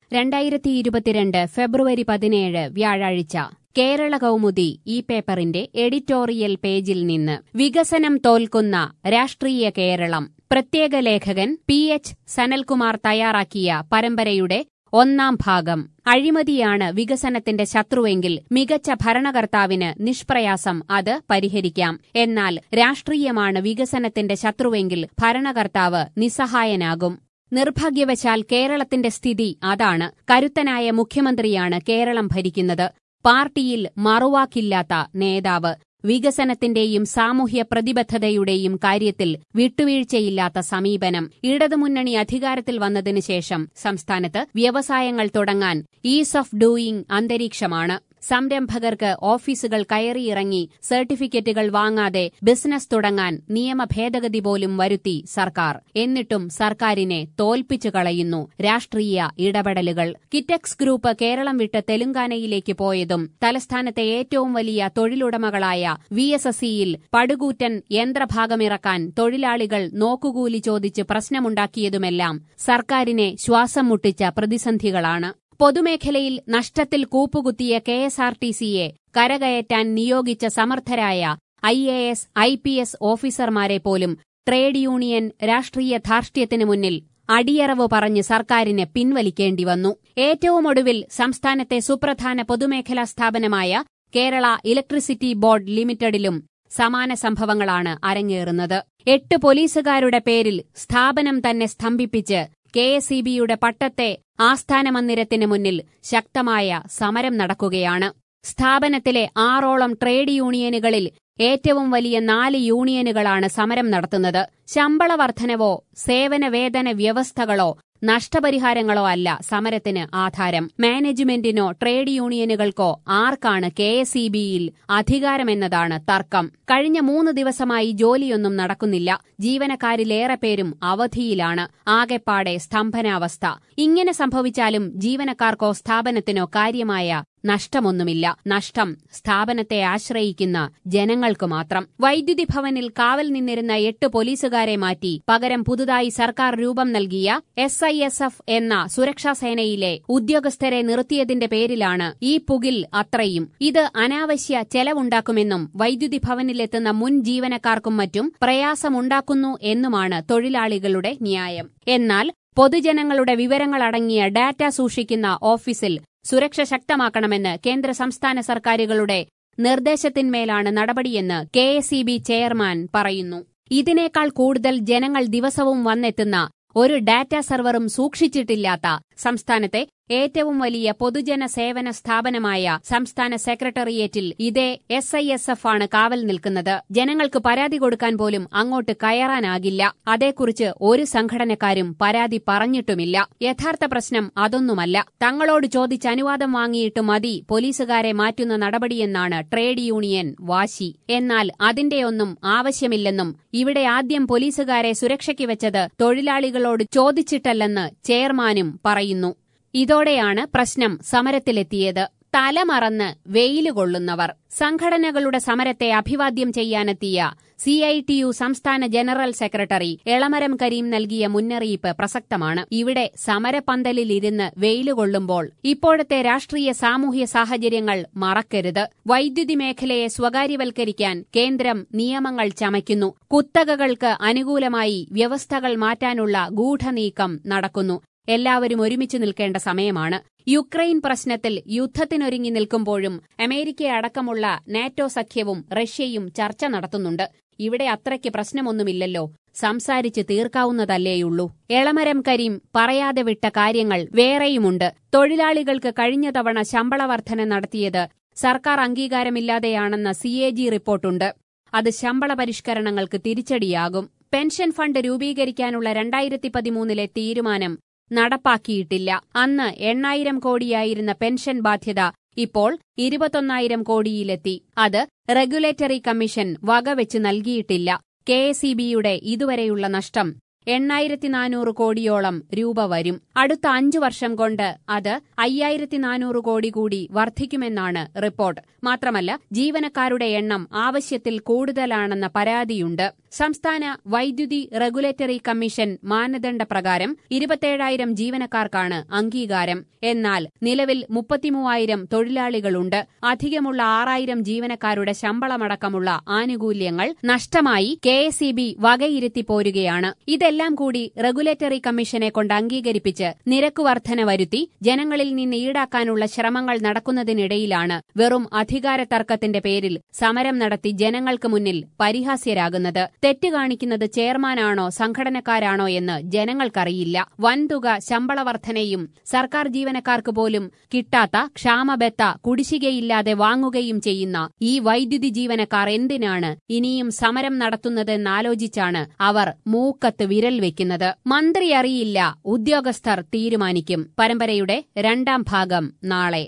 രണ്ടായിരത്തി ഇരുപത്തിരണ്ട് ഫെബ്രുവരി പതിനേഴ് വ്യാഴാഴ്ച കേരള കൗമുദി ഈ പേപ്പറിന്റെ എഡിറ്റോറിയൽ പേജിൽ നിന്ന് വികസനം തോൽക്കുന്ന രാഷ്ട്രീയ കേരളം പ്രത്യേക ലേഖകൻ പി എച്ച് സനൽകുമാർ തയ്യാറാക്കിയ പരമ്പരയുടെ ഒന്നാം ഭാഗം അഴിമതിയാണ് വികസനത്തിന്റെ ശത്രുവെങ്കിൽ മികച്ച ഭരണകർത്താവിന് നിഷ്പ്രയാസം അത് പരിഹരിക്കാം എന്നാൽ രാഷ്ട്രീയമാണ് വികസനത്തിന്റെ ശത്രുവെങ്കിൽ ഭരണകർത്താവ് നിസ്സഹായനാകും നിർഭാഗ്യവശാൽ കേരളത്തിന്റെ സ്ഥിതി അതാണ് കരുത്തനായ മുഖ്യമന്ത്രിയാണ് കേരളം ഭരിക്കുന്നത് പാർട്ടിയിൽ മറുവാക്കില്ലാത്ത നേതാവ് വികസനത്തിന്റെയും സാമൂഹ്യ പ്രതിബദ്ധതയുടെയും കാര്യത്തിൽ വിട്ടുവീഴ്ചയില്ലാത്ത സമീപനം ഇടതുമുന്നണി അധികാരത്തിൽ വന്നതിനു ശേഷം സംസ്ഥാനത്ത് വ്യവസായങ്ങൾ തുടങ്ങാൻ ഈസ് ഓഫ് ഡൂയിങ് അന്തരീക്ഷമാണ് സംരംഭകർക്ക് ഓഫീസുകൾ കയറിയിറങ്ങി സർട്ടിഫിക്കറ്റുകൾ വാങ്ങാതെ ബിസിനസ് തുടങ്ങാൻ നിയമ ഭേദഗതി പോലും വരുത്തി സർക്കാർ എന്നിട്ടും സർക്കാരിനെ തോൽപ്പിച്ചു കളയുന്നു രാഷ്ട്രീയ ഇടപെടലുകൾ കിറ്റക്സ് ഗ്രൂപ്പ് കേരളം വിട്ട് തെലങ്കാനയിലേക്ക് പോയതും തലസ്ഥാനത്തെ ഏറ്റവും വലിയ തൊഴിലുടമകളായ വി എസ് എസ് സിയിൽ പടുകൂറ്റൻ യന്ത്രഭാഗമിറക്കാൻ തൊഴിലാളികൾ നോക്കുകൂലി ചോദിച്ച് പ്രശ്നമുണ്ടാക്കിയതുമെല്ലാം സർക്കാരിനെ ശ്വാസം മുട്ടിച്ച പ്രതിസന്ധികളാണ് പൊതുമേഖലയിൽ നഷ്ടത്തിൽ കൂപ്പുകുത്തിയ കെ എസ് ആർ ടി സിയെ കരകയറ്റാൻ നിയോഗിച്ച സമർത്ഥരായ I A S I P S ഓഫീസർമാരെ പോലും ട്രേഡ് യൂണിയൻ രാഷ്ട്രീയ ധാർഷ്ട്യത്തിനു മുന്നിൽ അടിയറവ് പറഞ്ഞ് സർക്കാരിന് പിൻവലിക്കേണ്ടി വന്നു ഏറ്റവും ഒടുവിൽ സംസ്ഥാനത്തെ സുപ്രധാന പൊതുമേഖലാ സ്ഥാപനമായ കേരള ഇലക്ട്രിസിറ്റി ബോർഡ് ലിമിറ്റഡിലും സമാന സംഭവങ്ങളാണ് അരങ്ങേറുന്നത് എട്ട് പോലീസുകാരുടെ പേരിൽ സ്ഥാപനം തന്നെ സ്തംഭിപ്പിച്ച് കെ എസ് ഇ ബിയുടെ പട്ടത്തെ ആസ്ഥാന മന്ദിരത്തിന് മുന്നിൽ ശക്തമായ സമരം നടക്കുകയാണ് സ്ഥാപനത്തിലെ ആറോളം ട്രേഡ് യൂണിയനുകളിൽ ഏറ്റവും വലിയ നാല് യൂണിയനുകളാണ് സമരം നടത്തുന്നത് ശമ്പള വർധനവോ സേവന വേതന വ്യവസ്ഥകളോ നഷ്ടപരിഹാരങ്ങളോ അല്ല സമരത്തിന് ആധാരം മാനേജ്മെന്റിനോ ട്രേഡ് യൂണിയനുകൾക്കോ ആർക്കാണ് കെ എസ് ഇ ബിയിൽ അധികാരമെന്നതാണ് തർക്കം കഴിഞ്ഞ മൂന്ന് ദിവസമായി ജോലിയൊന്നും നടക്കുന്നില്ല ജീവനക്കാരിലേറെ പേരും അവധിയിലാണ് ആകെപ്പാടെ സ്തംഭനാവസ്ഥ ഇങ്ങനെ സംഭവിച്ചാലും ജീവനക്കാർക്കോ സ്ഥാപനത്തിനോ കാര്യമായ നഷ്ടമൊന്നുമില്ല നഷ്ടം സ്ഥാപനത്തെ ആശ്രയിക്കുന്ന ജനങ്ങൾക്ക് മാത്രം വൈദ്യുതി ഭവനിൽ കാവൽ നിന്നിരുന്ന എട്ട് പോലീസുകാരെ മാറ്റി പകരം പുതുതായി സർക്കാർ രൂപം നൽകിയ എസ് ഐ എസ് എഫ് എന്ന സുരക്ഷാസേനയിലെ ഉദ്യോഗസ്ഥരെ നിർത്തിയതിന്റെ പേരിലാണ് ഈ പുകിൽ അത്രയും ഇത് അനാവശ്യ ചെലവുണ്ടാക്കുമെന്നും വൈദ്യുതി ഭവനിലെത്തുന്ന മുൻ ജീവനക്കാർക്കും മറ്റും പ്രയാസമുണ്ടാക്കുന്നു എന്നുമാണ് തൊഴിലാളികളുടെ ന്യായം എന്നാൽ പൊതുജനങ്ങളുടെ വിവരങ്ങളടങ്ങിയ ഡാറ്റ സൂക്ഷിക്കുന്ന ഓഫീസിൽ സുരക്ഷ ശക്തമാക്കണമെന്ന് കേന്ദ്ര സംസ്ഥാന സർക്കാരുകളുടെ നിർദ്ദേശത്തിന്മേലാണ് നടപടിയെന്ന് K S E B chairman പറയുന്നു ഇതിനേക്കാൾ കൂടുതൽ ജനങ്ങൾ ദിവസവും വന്നെത്തുന്ന ഒരു ഡാറ്റാ സെർവറും സൂക്ഷിച്ചിട്ടില്ലാത്ത സംസ്ഥാനത്തെ ഏറ്റവും വലിയ പൊതുജന സേവന സ്ഥാപനമായ സംസ്ഥാന സെക്രട്ടേറിയറ്റിൽ ഇതേ എസ് ഐ എസ് എഫ് ആണ് കാവൽ നിൽക്കുന്നത് ജനങ്ങൾക്ക് പരാതി കൊടുക്കാൻ പോലും അങ്ങോട്ട് കയറാനാകില്ല അതേക്കുറിച്ച് ഒരു സംഘടനക്കാരും പരാതി പറഞ്ഞിട്ടുമില്ല യഥാർത്ഥ പ്രശ്നം അതൊന്നുമല്ല തങ്ങളോട് ചോദിച്ച് അനുവാദം വാങ്ങിയിട്ട് മതി പോലീസുകാരെ മാറ്റുന്ന നടപടിയെന്നാണ് ട്രേഡ് യൂണിയൻ വാശി എന്നാൽ അതിന്റെയൊന്നും ആവശ്യമില്ലെന്നും ഇവിടെ ആദ്യം പോലീസുകാരെ സുരക്ഷയ്ക്ക് വെച്ചത് തൊഴിലാളികളോട് ചോദിച്ചിട്ടല്ലെന്ന് ചെയർമാനും പറയുന്നു ഇതോടെയാണ് പ്രശ്നം സമരത്തിലെത്തിയത് തലമറന്ന് വെയില് കൊള്ളുന്നവർ സംഘടനകളുടെ സമരത്തെ അഭിവാദ്യം ചെയ്യാനെത്തിയ സി ഐ ടി യു സംസ്ഥാന ജനറൽ സെക്രട്ടറി എളമരം കരീം നൽകിയ മുന്നറിയിപ്പ് പ്രസക്തമാണ് ഇവിടെ സമരപന്തലിലിരുന്ന് വെയില് കൊള്ളുമ്പോൾ ഇപ്പോഴത്തെ രാഷ്ട്രീയ സാമൂഹ്യ സാഹചര്യങ്ങൾ മറക്കരുത് വൈദ്യുതി മേഖലയെ സ്വകാര്യവൽക്കരിക്കാൻ കേന്ദ്രം നിയമങ്ങൾ ചമയ്ക്കുന്നു കുത്തകകൾക്ക് അനുകൂലമായി വ്യവസ്ഥകൾ മാറ്റാനുള്ള ഗൂഢനീക്കം നടക്കുന്നു എല്ലാവരും ഒരുമിച്ച് നിൽക്കേണ്ട സമയമാണ് യുക്രൈൻ പ്രശ്നത്തിൽ യുദ്ധത്തിനൊരുങ്ങി നിൽക്കുമ്പോഴും അമേരിക്ക അടക്കമുള്ള നാറ്റോ സഖ്യവും റഷ്യയും ചർച്ച നടത്തുന്നുണ്ട് ഇവിടെ അത്രയ്ക്ക് പ്രശ്നമൊന്നുമില്ലല്ലോ സംസാരിച്ച് തീർക്കാവുന്നതല്ലേയുള്ളൂ എളമരം കരീം പറയാതെ വിട്ട കാര്യങ്ങൾ വേറെയുമുണ്ട് തൊഴിലാളികൾക്ക് കഴിഞ്ഞ തവണ ശമ്പള വർധന നടത്തിയത് സർക്കാർ അംഗീകാരമില്ലാതെയാണെന്ന സി എ ജി റിപ്പോർട്ടുണ്ട് അത് ശമ്പള പരിഷ്കരണങ്ങൾക്ക് തിരിച്ചടിയാകും പെൻഷൻ ഫണ്ട് രൂപീകരിക്കാനുള്ള രണ്ടായിരത്തി പതിമൂന്നിലെ തീരുമാനം നടപ്പാക്കിയിട്ടില്ല അന്ന് എണ്ണായിരം കോടിയായിരുന്ന പെൻഷൻ ബാധ്യത ഇപ്പോൾ ഇരുപത്തൊന്നായിരം കോടിയിലെത്തി അത് റെഗുലേറ്ററി കമ്മീഷൻ വകവെച്ച് നൽകിയിട്ടില്ല കെ എസ് ഇ ബിയുടെ ഇതുവരെയുള്ള നഷ്ടം എണ്ണായിരത്തി നാനൂറ് കോടിയോളം രൂപ വരും അടുത്ത അഞ്ചു വർഷം കൊണ്ട് അത് അയ്യായിരത്തി നാനൂറ് കോടി കൂടി വർദ്ധിക്കുമെന്നാണ് റിപ്പോർട്ട് മാത്രമല്ല ജീവനക്കാരുടെ എണ്ണം ആവശ്യത്തിൽ കൂടുതലാണെന്ന പരാതിയുണ്ട് സംസ്ഥാന വൈദ്യുതി റെഗുലേറ്ററി കമ്മീഷൻ മാനദണ്ഡ പ്രകാരം ഇരുപത്തേഴായിരം ജീവനക്കാർക്കാണ് അംഗീകാരം എന്നാൽ നിലവിൽ മുപ്പത്തിമൂവായിരം തൊഴിലാളികളുണ്ട് അധികമുള്ള ആറായിരം ജീവനക്കാരുടെ ശമ്പളമടക്കമുള്ള ആനുകൂല്യങ്ങൾ നഷ്ടമായി കെ എസ് ഇ ബി വകയിരുത്തി പോരുകയാണ് ഇതെല്ലാം കൂടി റെഗുലേറ്ററി കമ്മീഷനെ കൊണ്ട് അംഗീകരിപ്പിച്ച് നിരക്ക് വർധന വരുത്തി ജനങ്ങളിൽ നിന്ന് ഈടാക്കാനുള്ള ശ്രമങ്ങൾ നടക്കുന്നതിനിടയിലാണ് വെറും അധികാര തർക്കത്തിന്റെ പേരിൽ സമരം നടത്തി ജനങ്ങൾക്ക് മുന്നിൽ പരിഹാസ്യരാകുന്നത് തെറ്റ് കാണിക്കുന്നത് ചെയർമാനാണോ സംഘടനക്കാരാണോ എന്ന് ജനങ്ങൾക്കറിയില്ല വൻതുക ശമ്പള വർധനയും സർക്കാർ ജീവനക്കാർക്ക് പോലും കിട്ടാത്ത ക്ഷാമബത്ത കുടിശ്ശികയില്ലാതെ വാങ്ങുകയും ചെയ്യുന്ന ഈ വൈദ്യുതി ജീവനക്കാർ എന്തിനാണ് ഇനിയും സമരം നടത്തുന്നതെന്നാലോചിച്ചാണ് അവർ മൂക്കത്ത് വിരൽ വെക്കുന്നത് മന്ത്രി അറിയില്ല ഉദ്യോഗസ്ഥർ തീരുമാനിക്കും പരമ്പരയുടെ രണ്ടാം ഭാഗം നാളെ